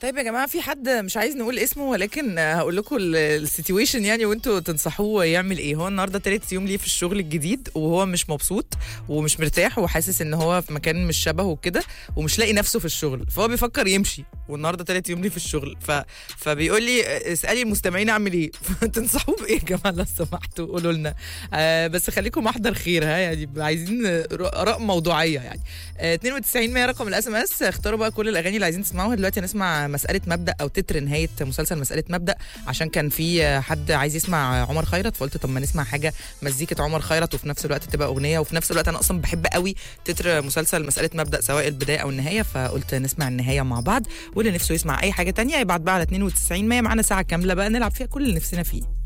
طيب يا جماعه في حد مش عايز نقول اسمه ولكن هقول لكم السيتويشن يعني وانتوا تنصحوه يعمل ايه هو النهارده تالت يوم ليه في الشغل الجديد وهو مش مبسوط ومش مرتاح وحاسس ان هو في مكان مش شبهه وكده ومش لاقي نفسه في الشغل فهو بيفكر يمشي والنهارده تالت يوم ليه في الشغل ف... فبيقول لي اسالي المستمعين اعمل ايه تنصحوه بايه يا جماعه لو سمحتوا قولوا لنا آه بس خليكم محضر خير ها يعني عايزين اراء موضوعيه يعني آه 92 100 رقم الاس ام اس اختاروا بقى كل الاغاني اللي عايزين تسمعوها دلوقتي هنسمع مساله مبدا او تتر نهايه مسلسل مساله مبدا عشان كان في حد عايز يسمع عمر خيرت فقلت طب ما نسمع حاجه مزيكه عمر خيرت وفي نفس الوقت تبقى اغنيه وفي نفس الوقت انا اصلا بحب قوي تتر مسلسل مساله مبدا سواء البدايه او النهايه فقلت نسمع النهايه مع بعض واللي نفسه يسمع اي حاجه تانية يبعت بقى على 92 100 معانا ساعه كامله بقى نلعب فيها كل اللي نفسنا فيه